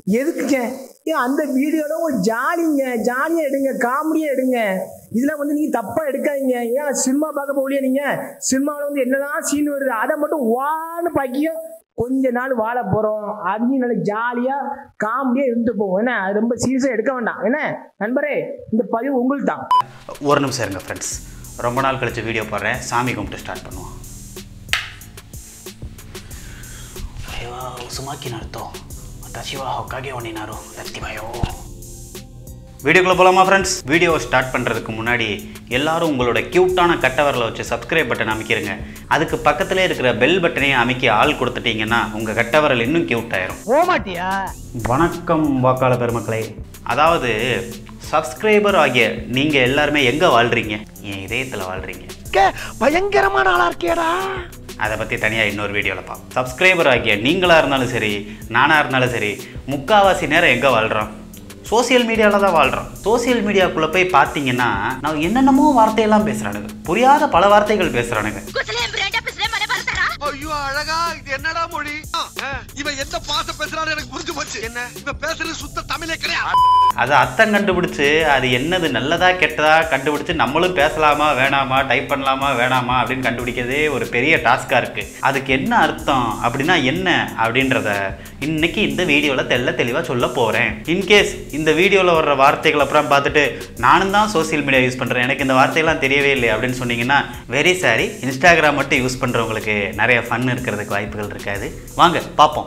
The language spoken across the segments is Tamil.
எதுக்குங்க ஏன் அந்த வீடியோல ஒரு ஜாலிங்க ஜாலியா எடுங்க காமெடியா எடுங்க இதுல வந்து நீங்க தப்பா எடுக்காதீங்க ஏன் சினிமா பார்க்க போகலையா நீங்க சினிமாவில் வந்து என்னதான் சீன் வருது அதை மட்டும் வான்னு பாக்கியோ கொஞ்ச நாள் வாழ போறோம் அதையும் நல்ல ஜாலியா காமெடியா இருந்து போவோம் என்ன அது ரொம்ப சீரியஸா எடுக்க வேண்டாம் என்ன நண்பரே இந்த பதிவு உங்களுக்கு தான் ஒரு நிமிஷம் இருங்க ஃப்ரெண்ட்ஸ் ரொம்ப நாள் கழிச்சு வீடியோ போடுறேன் சாமி கும்பிட்டு ஸ்டார்ட் பண்ணுவோம் ஐயோ சுமாக்கி நடத்தோம் தசிவா ஹொக்காகே ஒன்னினாரோ தத்திவாயோ வீடியோக்குள்ள போகலாமா ஃப்ரெண்ட்ஸ் வீடியோ ஸ்டார்ட் பண்ணுறதுக்கு முன்னாடி எல்லாரும் உங்களோட க்யூட்டான கட்டவரில் வச்சு சப்ஸ்கிரைப் பட்டன் அமைக்கிறங்க அதுக்கு பக்கத்திலே இருக்கிற பெல் பட்டனையும் அமைக்கி ஆள் கொடுத்துட்டீங்கன்னா உங்கள் கட்டவரல் இன்னும் க்யூட் ஆயிரும் போமாட்டியா வணக்கம் வாக்காள பெருமக்களே அதாவது சப்ஸ்கிரைபர் ஆகிய நீங்கள் எல்லாருமே எங்கே வாழ்கிறீங்க என் இதயத்தில் வாழ்கிறீங்க பயங்கரமான ஆளா இருக்கேடா அதை பற்றி தனியாக இன்னொரு வீடியோவில் பார்ப்போம் சப்ஸ்கிரைபர் ஆகிய நீங்களாக இருந்தாலும் சரி நானாக இருந்தாலும் சரி முக்காவாசி நேரம் எங்கே வாழ்கிறோம் சோசியல் மீடியாவில் தான் வாழ்கிறோம் சோசியல் மீடியாக்குள்ளே போய் பார்த்தீங்கன்னா நான் என்னென்னமோ வார்த்தையெல்லாம் பேசுகிறானுங்க புரியாத பல வார்த்தைகள் பேசுகிறானுங்க குசலே பிராண்டா பிசலே மன பரசரா ஐயோ அழகா இது என்னடா மொழி ஆ, இவன் எந்த பாச பேசுறான்னு எனக்கு புரிஞ்சு போச்சு என்ன இவன் பேசுறது சுத்த தமிழே கிடையாது அதை அர்த்தம் கண்டுபிடிச்சு அது என்னது நல்லதா கெட்டதா கண்டுபிடிச்சு நம்மளும் பேசலாமா வேணாமா டைப் பண்ணலாமா வேணாமா அப்படின்னு கண்டுபிடிக்கிறதே ஒரு பெரிய டாஸ்காக இருக்குது அதுக்கு என்ன அர்த்தம் அப்படின்னா என்ன அப்படின்றத இன்னைக்கு இந்த வீடியோவில் தெள்ள தெளிவாக சொல்ல போகிறேன் இன்கேஸ் இந்த வீடியோவில் வர்ற வார்த்தைகள் அப்புறம் பார்த்துட்டு நானும் தான் சோஷியல் மீடியா யூஸ் பண்ணுறேன் எனக்கு இந்த வார்த்தையெல்லாம் தெரியவே இல்லை அப்படின்னு சொன்னீங்கன்னா வெரி சாரி இன்ஸ்டாகிராம் மட்டும் யூஸ் பண்ணுறவங்களுக்கு நிறைய ஃபன் இருக்கிறதுக்கு வாய்ப்புகள் இருக்காது வாங்க பார்ப்போம்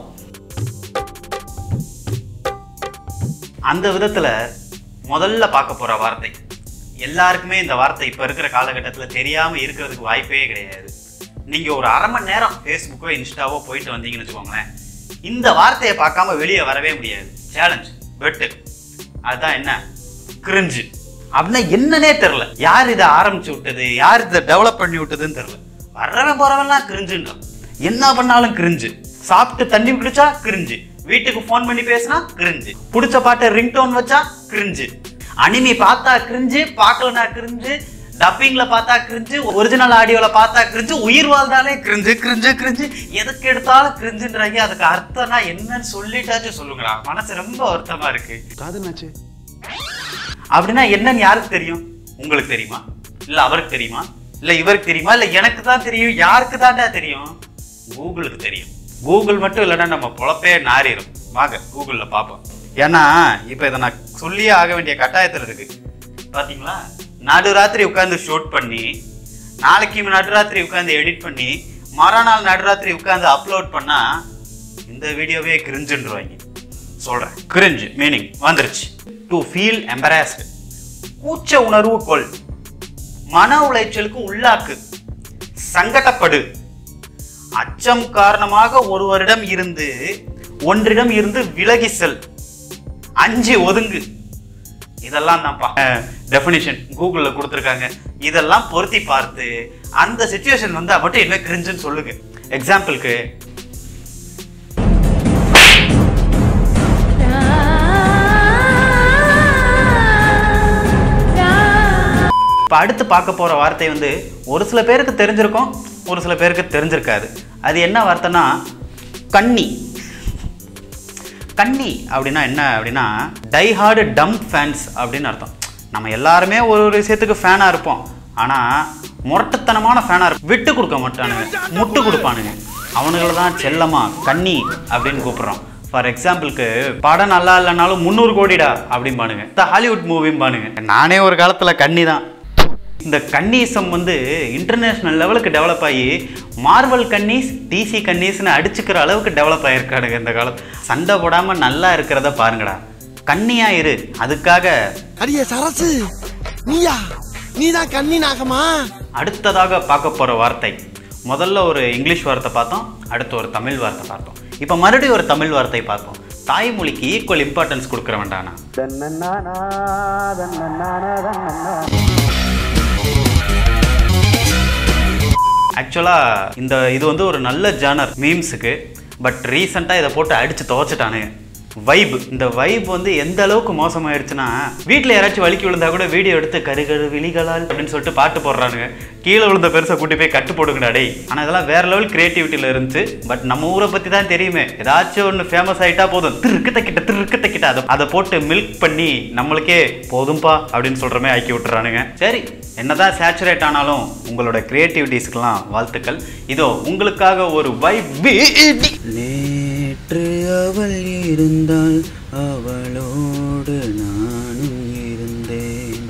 அந்த விதத்தில் முதல்ல பார்க்க போகிற வார்த்தை எல்லாருக்குமே இந்த வார்த்தை இப்போ இருக்கிற காலகட்டத்தில் தெரியாமல் இருக்கிறதுக்கு வாய்ப்பே கிடையாது நீங்கள் ஒரு அரை மணி நேரம் ஃபேஸ்புக்கோ இன்ஸ்டாவோ போயிட்டு வந்தீங்கன்னு வச்சுக்கோங்களேன் இந்த வார்த்தையை பார்க்காம வெளியே வரவே முடியாது சேலஞ்ச் வெட்டு அதுதான் என்ன கிரிஞ்சு அப்படின்னா என்னன்னே தெரில யார் இதை ஆரம்பிச்சு விட்டது யார் இதை டெவலப் பண்ணி விட்டதுன்னு தெரில வர்றவன் போறவன்லாம் கிரிஞ்சுன்றான் என்ன பண்ணாலும் கிரிஞ்சு சாப்பிட்டு தண்ணி குடிச்சா கிரிஞ்சு வீட்டுக்கு ஃபோன் பண்ணி பேசினா கிரிஞ்சு பிடிச்ச பாட்டை ரிங்டோன் வச்சா கிரிஞ்சு அனிமி பார்த்தா கிரிஞ்சு பார்க்கலனா கிரிஞ்சு டப்பிங்ல பார்த்தா கிரிஞ்சு ஒரிஜினல் ஆடியோல பார்த்தா கிரிஞ்சு உயிர் வாழ்ந்தாலே கிரிஞ்சு கிரிஞ்சு கிரிஞ்சு எதுக்கு எடுத்தாலும் கிரிஞ்சுன்றாங்க அதுக்கு அர்த்தம்னா என்னன்னு சொல்லிட்டாச்சும் சொல்லுங்கடா மனசு ரொம்ப வருத்தமா இருக்கு காதுனாச்சு அப்படின்னா என்னன்னு யாருக்கு தெரியும் உங்களுக்கு தெரியுமா இல்ல அவருக்கு தெரியுமா இல்ல இவருக்கு தெரியுமா இல்ல எனக்கு தான் தெரியும் யாருக்கு தான்டா தெரியும் கூகுளுக்கு தெரியும் கூகுள் மட்டும் இல்லைன்னா நம்ம பொழப்பே நாறிடும் வாங்க கூகுளில் பார்ப்போம் ஏன்னா இப்போ இதை நான் சொல்லியே ஆக வேண்டிய கட்டாயத்தில் இருக்கு பாத்தீங்களா நடுராத்திரி உட்காந்து ஷூட் பண்ணி நாளைக்கு நடுராத்திரி உட்காந்து எடிட் பண்ணி மறுநாள் நடுராத்திரி உட்காந்து அப்லோட் பண்ணா இந்த வீடியோவே கிரிஞ்சுன்றவாங்க சொல்றேன் கிரிஞ்சு மீனிங் வந்துருச்சு டு ஃபீல் எம்பராஸ்டு கூச்ச உணர்வு கொள் மன உளைச்சலுக்கு உள்ளாக்கு சங்கடப்படு அச்சம் காரணமாக ஒருவரிடம் இருந்து ஒன்றிடம் இருந்து விலகி செல் அஞ்சு ஒதுங்கு இதெல்லாம் தான்ப்பா டெஃபினிஷன் கூகுளில் கொடுத்துருக்காங்க இதெல்லாம் பொருத்தி பார்த்து அந்த சுச்சுவேஷன் வந்து மட்டும் என்ன கிரிஞ்சுன்னு சொல்லுங்க எக்ஸாம்பிளுக்கு இப்போ அடுத்து பார்க்க போகிற வார்த்தை வந்து ஒரு சில பேருக்கு தெரிஞ்சிருக்கும் ஒரு சில பேருக்கு தெரிஞ்சிருக்காது அது என்ன வார்த்தைனா கன்னி கன்னி அப்படின்னா என்ன அப்படின்னா டை ஹார்டு டம் ஃபேன்ஸ் அப்படின்னு அர்த்தம் நம்ம எல்லாருமே ஒரு ஒரு விஷயத்துக்கு ஃபேனாக இருப்போம் ஆனால் முரட்டுத்தனமான ஃபேனாக இருப்போம் விட்டு கொடுக்க மாட்டானுங்க முட்டு கொடுப்பானுங்க அவனுங்களை தான் செல்லமா கன்னி அப்படின்னு கூப்பிட்றோம் ஃபார் எக்ஸாம்பிளுக்கு படம் நல்லா இல்லைனாலும் முந்நூறு கோடிடா அப்படிம்பானுங்க இந்த ஹாலிவுட் மூவிம்பானுங்க நானே ஒரு காலத்தில் கன்னி தான் இந்த கன்னிசம் வந்து இன்டர்நேஷ்னல் லெவலுக்கு டெவலப் ஆகி மார்வல் கன்னிஸ் டிசி கன்னிஸ்னு அடிச்சுக்கிற அளவுக்கு டெவலப் ஆகிருக்கானுங்க இந்த காலத்து சண்டை போடாமல் நல்லா இருக்கிறத பாருங்கடா கன்னியா இரு அதுக்காக அடியே சரசு நீயா நீதான் கண்ணி நாகமா அடுத்ததாக பார்க்க போகிற வார்த்தை முதல்ல ஒரு இங்கிலீஷ் வார்த்தை பார்த்தோம் அடுத்து ஒரு தமிழ் வார்த்தை பார்த்தோம் இப்போ மறுபடியும் ஒரு தமிழ் வார்த்தை பார்ப்போம் தாய்மொழிக்கு ஈக்குவல் இம்பார்ட்டன்ஸ் கொடுக்குற வேண்டானா ஆக்சுவலாக இந்த இது வந்து ஒரு நல்ல ஜானர் மீம்ஸுக்கு பட் ரீசெண்டாக இதை போட்டு அடித்து துவைச்சிட்டானுங்க வைப் இந்த வைப் வந்து எந்த அளவுக்கு மோசமாயிருச்சுன்னா வீட்டில் யாராச்சும் வலிக்கு விழுந்தா கூட வீடியோ எடுத்து கரு கரு விழிகளால் அப்படின்னு சொல்லிட்டு பாட்டு போடுறானுங்க கீழே விழுந்த பெருசை கூட்டி போய் கட்டு போடுங்கடா டேய் ஆனால் இதெல்லாம் வேற லெவல் கிரியேட்டிவிட்டியில் இருந்துச்சு பட் நம்ம ஊரை பற்றி தான் தெரியுமே ஏதாச்சும் ஒன்று ஃபேமஸ் ஆகிட்டா போதும் திருக்கு தக்கிட்ட திருக்கு தக்கிட்ட அதை அதை போட்டு மில்க் பண்ணி நம்மளுக்கே போதும்பா அப்படின்னு சொல்கிறமே ஆக்கி விட்டுறானுங்க சரி என்னதான் சேச்சுரேட் ஆனாலும் உங்களோட கிரியேட்டிவிட்டிஸ்க்கெல்லாம் வாழ்த்துக்கள் இதோ உங்களுக்காக ஒரு வைப் நேற்று அவள் இருந்தால் அவளோடு நானும் இருந்தேன்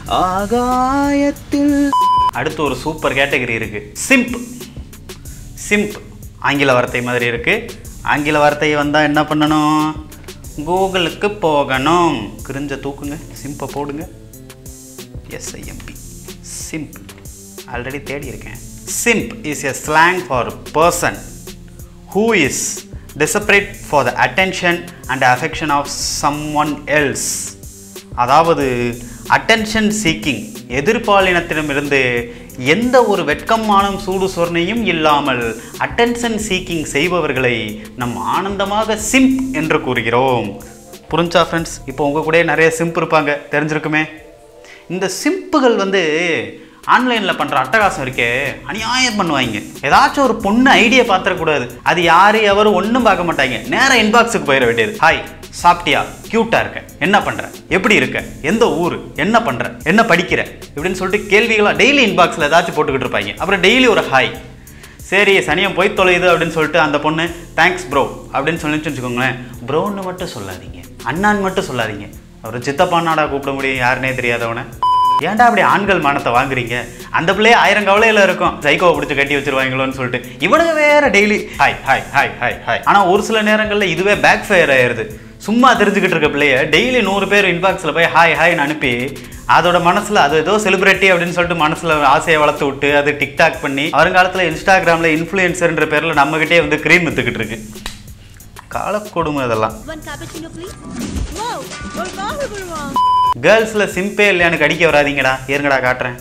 ஆகாயத்தில் அடுத்து ஒரு சூப்பர் கேட்டகரி இருக்கு சிம்ப் சிம்ப் ஆங்கில வார்த்தை மாதிரி இருக்கு ஆங்கில வார்த்தை வந்தால் என்ன பண்ணணும் கூகுளுக்கு போகணும் கிரிஞ்ச தூக்குங்க சிம்பை போடுங்க எஸ்ஐஎம்பி சிம்ப் ஆல்ரெடி தேடி இருக்கேன் simp is a slang for person who is desperate for the attention and affection of someone else அதாவது அட்டென்ஷன் சீக்கிங் எதிர்பாலினத்திடமிருந்து எந்த ஒரு வெட்கமானம் சூடு சொர்ணையும் இல்லாமல் அட்டென்ஷன் சீக்கிங் செய்பவர்களை நம் ஆனந்தமாக சிம்ப் என்று கூறுகிறோம் புரிஞ்சா ஃப்ரெண்ட்ஸ் இப்போ உங்கள் கூட நிறைய சிம்ப் இருப்பாங்க தெரிஞ்சிருக்குமே இந்த சிம்புகள் வந்து ஆன்லைனில் பண்ணுற அட்டகாசம் இருக்கே அநியாயம் பண்ணுவாங்க ஏதாச்சும் ஒரு பொண்ணு ஐடியா பார்த்துடக்கூடாது அது யார் எவரும் ஒன்றும் பார்க்க மாட்டாங்க நேராக இன்பாக்ஸுக்கு போயிட வேண்டியது ஹாய் சாப்பிட்டியா க்யூட்டாக இருக்க என்ன பண்ணுற எப்படி இருக்க எந்த ஊர் என்ன பண்ணுற என்ன படிக்கிற இப்படின்னு சொல்லிட்டு கேள்விகளாக டெய்லி இன்பாக்ஸில் ஏதாச்சும் போட்டுக்கிட்டு இருப்பாங்க அப்புறம் டெய்லி ஒரு ஹாய் சரி சனியம் போய் தொலையுது அப்படின்னு சொல்லிட்டு அந்த பொண்ணு தேங்க்ஸ் ப்ரோ அப்படின்னு சொல்லிச்சு வச்சுக்கோங்களேன் ப்ரோன்னு மட்டும் சொல்லாதீங்க அண்ணான்னு மட்டும் சொல்லாதீங்க அவர் சித்தப்பானாடா கூப்பிட முடியும் யாருனே தெரியாதவனை ஏன்டா அப்படி ஆண்கள் மானத்தை வாங்குறீங்க அந்த பிள்ளையே ஆயிரம் கவலையில இருக்கும் சைக்கோவை பிடிச்சி கட்டி வச்சிருவாங்களோன்னு சொல்லிட்டு இவனுங்க வேற daily hi hi hi hi hi ஆனால் ஒரு சில நேரங்களில் இதுவே பேக் ஃபயர் ஆயிருது சும்மா தெரிஞ்சுக்கிட்டு இருக்க பிள்ளைய டெய்லி நூறு பேர் இன்பாக்ஸில் போய் ஹாய் ஹாய்னு அனுப்பி அதோட மனசில் அது ஏதோ செலிபிரிட்டி அப்படின்னு சொல்லிட்டு மனசில் ஆசையை வளர்த்து விட்டு அது டிக்டாக் பண்ணி வருங்காலத்தில் இன்ஸ்டாகிராமில் இன்ஃப்ளூயன்சர்ன்ற பேரில் நம்மகிட்டே வந்து க்ரீம் வித்துக்கிட்டு இருக்கு காலக்கொடுமை அதெல்லாம் One cappuccino, please. Wow, ஒரு காஃபி கொடுமா கேர்ள்ஸில் சிம்பே இல்லையான்னு கடிக்க வராதீங்கடா ஏறுங்கடா காட்டுறேன்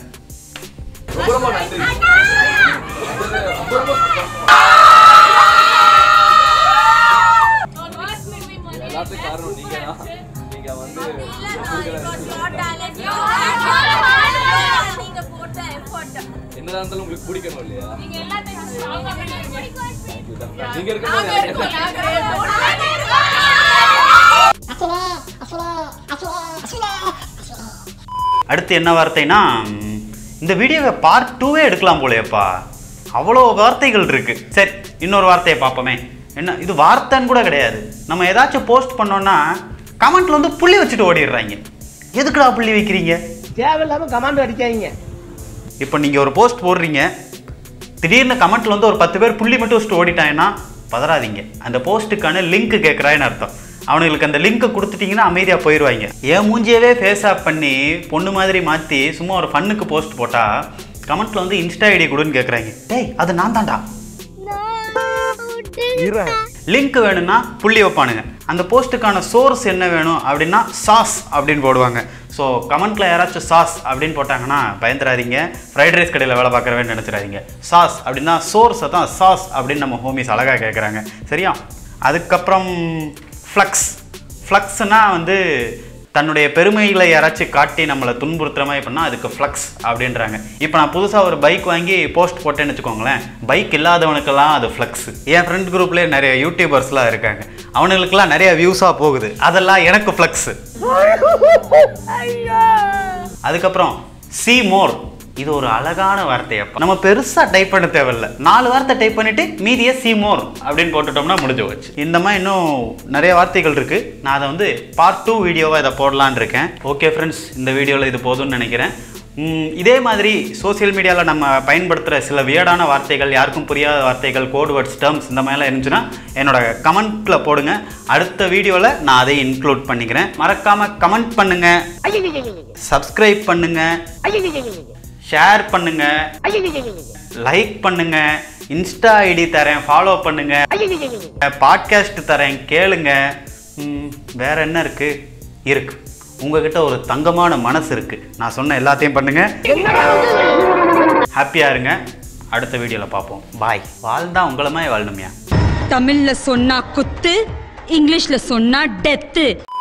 என்னதான் இருந்தாலும் உங்களுக்கு பிடிக்கணும் இல்லையா நீங்க இருக்கும்போது அடுத்து என்ன வார்த்தைனா ம், இந்த வீடியோவை பார்ட் டூவே எடுக்கலாம் போலேப்பா அவ்வளோ வார்த்தைகள் இருக்கு சரி இன்னொரு வார்த்தையை பார்ப்போமே என்ன இது வார்த்தைன்னு கூட கிடையாது நம்ம ஏதாச்சும் போஸ்ட் பண்ணோம்னா கமெண்ட்ல வந்து புள்ளி வச்சுட்டு ஓடிடுறாங்க எதுக்குடா புள்ளி வைக்கிறீங்க தேவையில்லாம கமாண்ட் அடிக்காதீங்க இப்போ நீங்கள் ஒரு போஸ்ட் போடுறீங்க திடீர்னு கமெண்ட்ல வந்து ஒரு பத்து பேர் புள்ளி மட்டும் வச்சுட்டு ஓடிட்டாங்கன்னா பதறாதீங்க அந்த போஸ்ட்டுக்கான லிங்க் கேட்குறான்னு அர்த்தம் அவனுங்களுக்கு அந்த லிங்க்கை கொடுத்துட்டீங்கன்னா அமைதியாக போயிடுவாங்க என் மூஞ்சியவே ஃபேஸ் ஆப் பண்ணி பொண்ணு மாதிரி மாற்றி சும்மா ஒரு ஃபன்னுக்கு போஸ்ட் போட்டால் கமெண்ட்ல வந்து இன்ஸ்டா ஐடி கொடுன்னு கேட்குறாங்க டேய் அது நான் தான்டா லிங்க் வேணும்னா புள்ளி வைப்பானுங்க அந்த போஸ்ட்டுக்கான சோர்ஸ் என்ன வேணும் அப்படின்னா சாஸ் அப்படின்னு போடுவாங்க ஸோ கமெண்ட்ல யாராச்சும் சாஸ் அப்படின்னு போட்டாங்கன்னா பயந்துடாதீங்க ஃப்ரைட் ரைஸ் கடையில் வேலை பார்க்குறவேன்னு நினச்சிடாதீங்க சாஸ் அப்படின்னா சோர்ஸை தான் சாஸ் அப்படின்னு நம்ம ஹோமிஸ் அழகாக கேட்குறாங்க சரியா அதுக்கப்புறம் ஃப்ளக்ஸ் ஃப்ளக்ஸ்னா வந்து தன்னுடைய பெருமைகளை யாராச்சும் காட்டி நம்மளை துன்புறுத்துற மாதிரி பண்ணால் அதுக்கு ஃப்ளக்ஸ் அப்படின்றாங்க இப்போ நான் புதுசாக ஒரு பைக் வாங்கி போஸ்ட் போட்டேன்னு வச்சுக்கோங்களேன் பைக் இல்லாதவனுக்கெல்லாம் அது ஃப்ளக்ஸ் என் ஃப்ரெண்ட் குரூப்லேயே நிறைய யூடியூபர்ஸ்லாம் இருக்காங்க அவனுங்களுக்கெல்லாம் நிறைய வியூஸாக போகுது அதெல்லாம் எனக்கு ஃப்ளக்ஸு அதுக்கப்புறம் சி மோர் இது ஒரு அழகான வார்த்தையப்பா நம்ம பெருசாக டைப் பண்ண தேவையில்ல நாலு வார்த்தை டைப் பண்ணிட்டு மீதியை சி மோர் அப்படின்னு போட்டுட்டோம்னா முடிஞ்சு போச்சு இந்த மாதிரி இன்னும் நிறைய வார்த்தைகள் இருக்கு நான் அதை வந்து பார்ட் டூ வீடியோவாக இதை போடலான்னு இருக்கேன் ஓகே ஃப்ரெண்ட்ஸ் இந்த வீடியோவில் இது போதும்னு நினைக்கிறேன் ம், இதே மாதிரி சோஷியல் மீடியாவில் நம்ம பயன்படுத்துகிற சில வியர்டான வார்த்தைகள் யாருக்கும் புரியாத வார்த்தைகள் கோட் வேர்ட்ஸ் டேர்ம்ஸ் இந்த மாதிரிலாம் இருந்துச்சுன்னா என்னோட கமெண்ட்டில் போடுங்க அடுத்த வீடியோவில் நான் அதை இன்க்ளூட் பண்ணிக்கிறேன் மறக்காமல் கமெண்ட் பண்ணுங்க சப்ஸ்கிரைப் பண்ணுங்க ஷேர் பண்ணுங்க லைக் பண்ணுங்க இன்ஸ்டா ஐடி தரேன் ஃபாலோ பண்ணுங்க பாட்காஸ்ட் தரேன் கேளுங்க ம், வேற என்ன இருக்கு இருக்கு உங்ககிட்ட ஒரு தங்கமான மனசு இருக்கு நான் சொன்ன எல்லாத்தையும் பண்ணுங்க ஹாப்பியா இருங்க அடுத்த வீடியோவில் பார்ப்போம் பாய் வாழ்ந்தா உங்கள மாதிரி வாழணும்யா தமிழ்ல சொன்னா குத்து இங்கிலீஷ்ல சொன்னா டெத்து